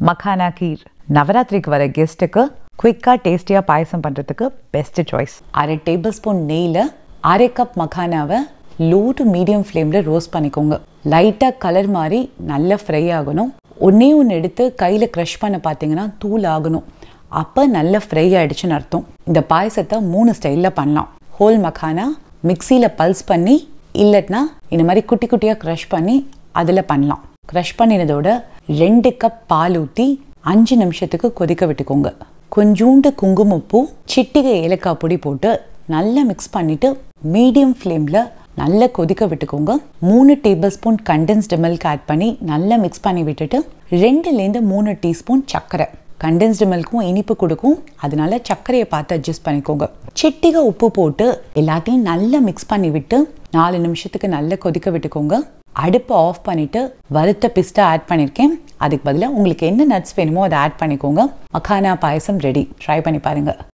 மக்கானா கீர் நவராத்திரிக்கு வர கெஸ்ட்டுக்கு குயிக்காக டேஸ்டியாக பாயசம் பண்ணுறதுக்கு பெஸ்ட் சாய்ஸ் அரை டேபிள் ஸ்பூன் நெய்யில் அரை கப் மக்கானாவை லோ டு மீடியம் ஃப்ளேமில் ரோஸ்ட் பண்ணிக்கோங்க லைட்டாக கலர் மாதிரி நல்லா ஃப்ரை ஆகணும் ஒன்றே ஒன்று எடுத்து கையில் க்ரஷ் பண்ண பார்த்தீங்கன்னா தூள் ஆகணும் அப்போ நல்ல ஃப்ரை ஆகிடுச்சுன்னு அர்த்தம் இந்த பாயசத்தை மூணு ஸ்டைலில் பண்ணலாம் ஹோல் மக்கானா மிக்சியில் பல்ஸ் பண்ணி இல்லைன்னா இந்த மாதிரி குட்டி குட்டியாக க்ரஷ் பண்ணி அதில் பண்ணலாம் க்ரஷ் பண்ணினதோட ரெண்டு கப் பால் ஊற்றி அஞ்சு நிமிஷத்துக்கு கொதிக்க விட்டுக்கோங்க கொஞ்சூண்டு குங்குமப்பூ சிட்டிகை ஏலக்காய் பொடி போட்டு நல்லா மிக்ஸ் பண்ணிவிட்டு மீடியம் ஃப்ளேமில் நல்லா கொதிக்க விட்டுக்கோங்க மூணு tablespoon condensed milk add பண்ணி நல்லா மிக்ஸ் பண்ணி விட்டுட்டு ரெண்டுலேருந்து மூணு டீஸ்பூன் சர்க்கரை கண்டென்ஸ்டு மில்க்கும் இனிப்பு கொடுக்கும் அதனால சர்க்கரையை பார்த்து அட்ஜஸ்ட் பண்ணிக்கோங்க சிட்டிகை உப்பு போட்டு எல்லாத்தையும் நல்லா மிக்ஸ் பண்ணி விட்டு நாலு நிமிஷத்துக்கு நல்லா கொதிக்க விட்டுக்கோங்க அடுப்பை ஆஃப் பண்ணிட்டு வறுத்த பிஸ்டா ஆட் பண்ணியிருக்கேன் அதுக்கு பதிலாக உங்களுக்கு என்ன நட்ஸ் வேணுமோ அதை ஆட் பண்ணிக்கோங்க மக்கானா பாயசம் ரெடி ட்ரை பண்ணி பாருங்க